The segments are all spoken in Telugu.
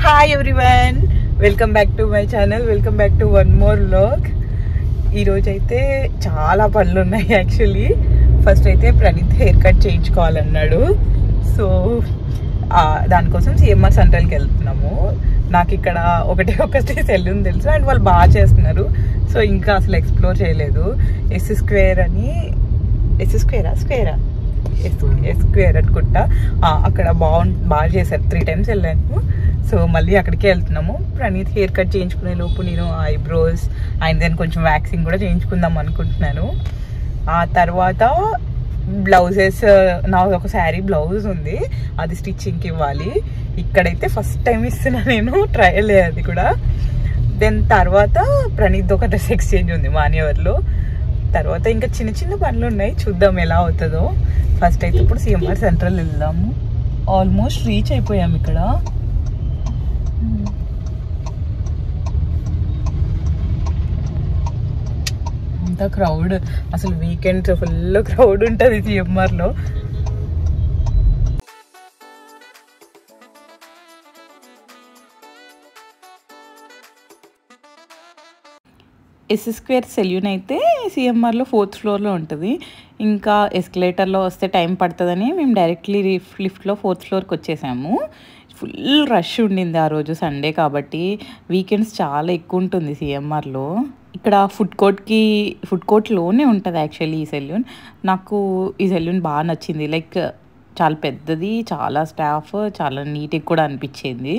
hi everyone welcome back to my channel welcome back to one more vlog ఈరోజు అయితే చాలా పనులు ఉన్నాయి యాక్చువల్లీ ఫస్ట్ అయితే ప్రణీత్ హెయిర్ కట్ చేయించుకోవాలన్నాడు సో దానికోసం సిఎంఆర్ సెంట్రల్కి వెళ్తున్నాము నాకు ఇక్కడ ఒకటే ఒకటి సెల్యూన్ తెలుసు అండ్ వాళ్ళు బాగా చేస్తున్నారు సో ఇంకా అసలు ఎక్స్ప్లోర్ చేయలేదు ఎస్ స్క్వేర్ అని ఎస్ స్క్వేరా స్క్వేరా స్క్వేర్ అనుకుంటా ఆ, అక్కడ బాగుంది బాగా చేశారు త్రీ టైమ్స్ వెళ్ళాను సో మళ్ళీ అక్కడికే వెళ్తున్నాము ప్రణీత్ హెయిర్ కట్ చేయించుకునే లోపు నేను ఐబ్రోస్ అండ్ దెన్ కొంచెం వ్యాక్సింగ్ కూడా చేయించుకుందాం అనుకుంటున్నాను ఆ తర్వాత బ్లౌజెస్ నా ఒక శారీ బ్లౌజ్ ఉంది అది స్టిచ్చింగ్కి ఇవ్వాలి ఇక్కడైతే ఫస్ట్ టైం ఇస్తున్నా నేను ట్రయల్ అది కూడా దెన్ తర్వాత ప్రణీత్ ఒక డ్రెస్ ఎక్స్చేంజ్ ఉంది మాన్యవర్లో తర్వాత ఇంకా చిన్న చిన్న పనులు ఉన్నాయి చూద్దాం ఎలా అవుతుందో ఫస్ట్ అయితే ఇప్పుడు సిఎంఆర్ సెంట్రల్ వెళ్దాము ఆల్మోస్ట్ రీచ్ అయిపోయాం ఇక్కడ అంత క్రౌడ్ అసలు వీకెండ్ ఫుల్ క్రౌడ్ ఉంటుంది సిఎంఆర్లో ఎస్ స్క్వేర్ సెల్యూన్ అయితే సిఎంఆర్లో ఫోర్త్ ఫ్లోర్లో ఉంటుంది ఇంకా ఎస్కలేటర్లో వస్తే టైం పడుతుందని మేము డైరెక్ట్లీ లిఫ్ట్లో ఫోర్త్ ఫ్లోర్కి వచ్చేసాము ఫుల్ రష్ ఉండింది ఆ రోజు సండే కాబట్టి వీకెండ్స్ చాలా ఎక్కువ ఉంటుంది సిఎంఆర్లో ఇక్కడ ఫుడ్ కోర్ట్కి ఫుడ్ కోర్ట్లోనే ఉంటుంది యాక్చువల్లీ ఈ సెల్యూన్ నాకు ఈ సెల్యూన్ బాగా నచ్చింది లైక్ చాలా పెద్దది చాలా స్టాఫ్ చాలా నీట్గా కూడా అనిపించింది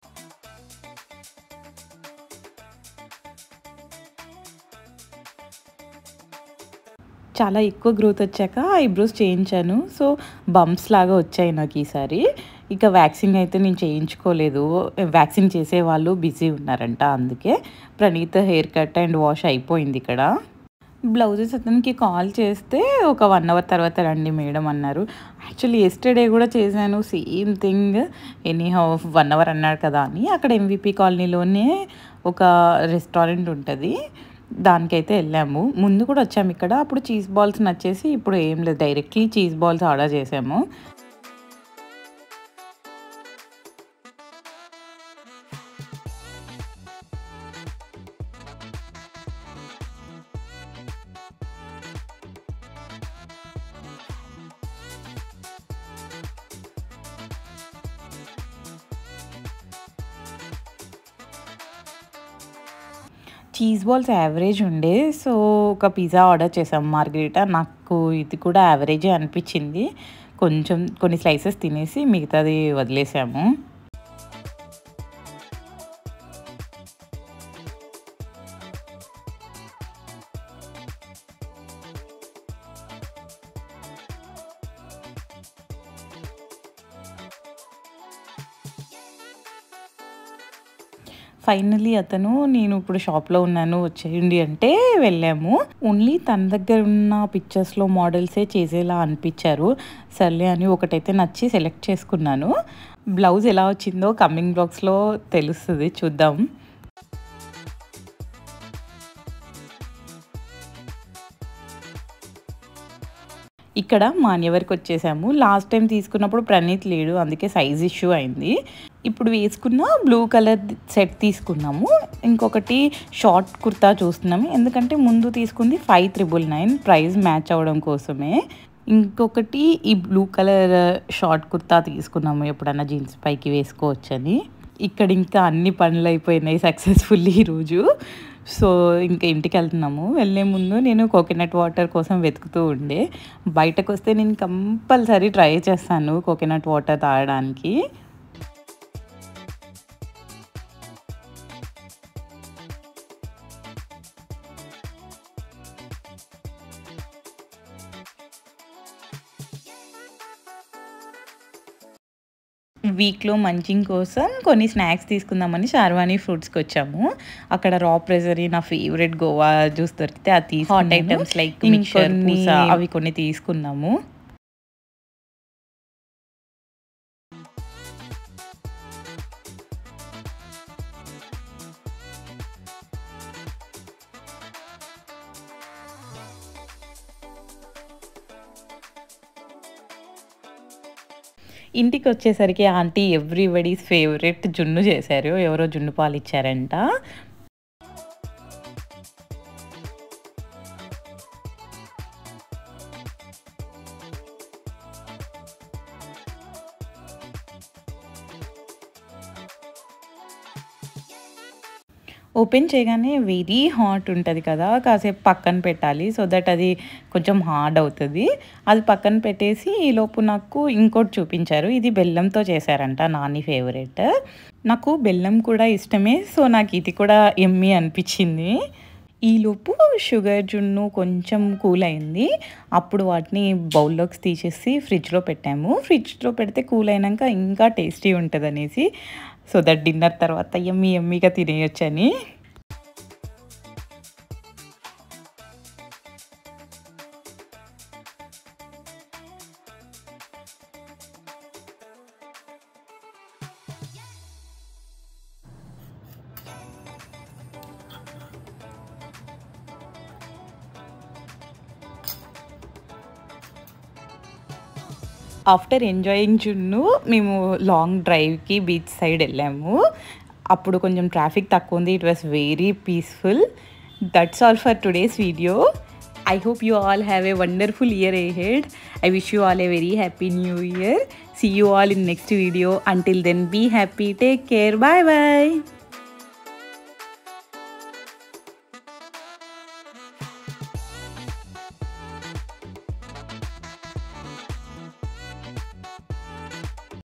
చాలా ఎక్కువ గ్రోత్ వచ్చాక ఐబ్రోస్ చేయించాను సో బంప్స్ లాగా వచ్చాయి నాకు ఈసారి ఇక వ్యాక్సింగ్ అయితే నేను చేయించుకోలేదు వ్యాక్సింగ్ చేసే వాళ్ళు బిజీ ఉన్నారంట అందుకే Praneeth hair cut and wash అయిపోయింది ఇక్కడ బ్లౌజెస్ అతనికి కాల్ చేస్తే ఒక వన్ అవర్ తర్వాత రండి మేడం అన్నారు యాక్చువల్లీ ఎస్టర్డే కూడా చేశాను same thing anyhow one hour అన్నాడు కదా అని అక్కడ ఎంవిపి కాలనీలోనే ఒక రెస్టారెంట్ ఉంటుంది దానికైతే వెళ్ళాము ముందు కూడా వచ్చాము ఇక్కడ అప్పుడు చీజ్ బాల్స్ నచ్చేసి ఇప్పుడు ఏం లేదు డైరెక్ట్లీ చీజ్ బాల్స్ ఆర్డర్ చేసాము చీజ్ బాల్స్ యావరేజ్ ఉండే సో ఒక పిజ్జా ఆర్డర్ చేసాం మార్గరీటా నాకు ఇది కూడా యావరేజే అనిపించింది కొంచెం కొన్ని స్లైసెస్ తినేసి మిగతాది వదిలేసాము ఫైనలీ అతను నేను ఇప్పుడు షాప్లో ఉన్నాను వచ్చేయండి అంటే వెళ్ళాము ఓన్లీ తన దగ్గర ఉన్న పిక్చర్స్లో మోడల్సే చేసేలా అనిపించారు సర్లే అని ఒకటైతే నచ్చి సెలెక్ట్ చేసుకున్నాను బ్లౌజ్ ఎలా వచ్చిందో కమింగ్ బ్లాగ్స్లో తెలుస్తుంది చూద్దాం ఇక్కడ మాన్యవరికి వచ్చేసాము లాస్ట్ టైం తీసుకున్నప్పుడు ప్రణీత్ లేడు అందుకే సైజ్ ఇష్యూ అయింది ఇప్పుడు వేసుకున్న బ్లూ కలర్ సెట్ తీసుకున్నాము ఇంకొకటి షార్ట్ కుర్తా చూస్తున్నాము ఎందుకంటే ముందు తీసుకుంది five triple nine price match అవ్వడం కోసమే ఇంకొకటి ఈ బ్లూ కలర్ షార్ట్ కుర్తా తీసుకున్నాము ఎప్పుడన్నా జీన్స్ పైకి వేసుకోవచ్చని ఇక్కడ ఇంకా అన్ని పనులు అయిపోయినాయి సక్సెస్ఫుల్లీ ఈరోజు సో ఇంకా ఇంటికి వెళ్తున్నాము వెళ్ళే ముందు నేను కోకోనట్ వాటర్ కోసం వెతుకుతూ ఉండే బయటకు వస్తే నేను కంపల్సరీ ట్రై చేస్తాను కోకోనట్ వాటర్ తాగడానికి వీక్లో మంచింగ్ కోసం కొన్ని స్నాక్స్ తీసుకుందామని షార్వాణి ఫ్రూట్స్కి వచ్చాము అక్కడ రా ప్రెజరీ నా ఫేవరెట్ గోవా జ్యూస్ దొరికితే అది తీసుకున్నాము హాట్ ఐటమ్స్ లైక్ మిక్చర్ అవి కొన్ని తీసుకున్నాము ఇంటికి వచ్చేసరికి ఆంటీ ఎవ్రీబడీస్ ఫేవరెట్ జున్ను చేశారు ఎవరో జున్ను పాలు ఇచ్చారంట ఓపెన్ చేయగానే వెరీ హాట్ ఉంటుంది కదా కాసేపు పక్కన పెట్టాలి సో దట్ అది కొంచెం హార్డ్ అవుతుంది అది పక్కన పెట్టేసి ఈలోపు నాకు ఇంకోటి చూపించారు ఇది బెల్లంతో చేశారంట నాని ఫేవరెట్ నాకు బెల్లం కూడా ఇష్టమే సో నాకు ఇది కూడా ఎమ్మి అనిపించింది ఈలోపు షుగర్ జున్ను కొంచెం కూల్ అయింది అప్పుడు వాటిని బౌల్లోకి తీసేసి ఫ్రిడ్జ్లో పెట్టాము ఫ్రిడ్జ్లో పెడితే కూల్ అయినాక ఇంకా టేస్టీ ఉంటుంది అనేసి సో దట్ డిన్నర్ తర్వాత ఎమ్మి ఎమ్మిగా తినేయొచ్చని ఆఫ్టర్ ఎంజాయింగ్ జున్ను మేము లాంగ్ డ్రైవ్కి బీచ్ సైడ్ వెళ్ళాము అప్పుడు కొంచెం ట్రాఫిక్ తక్కువ ఉంది it was very peaceful that's all for today's video I hope you all have a wonderful year ahead I wish you all a very happy new year see you all in next video until then be happy take care bye bye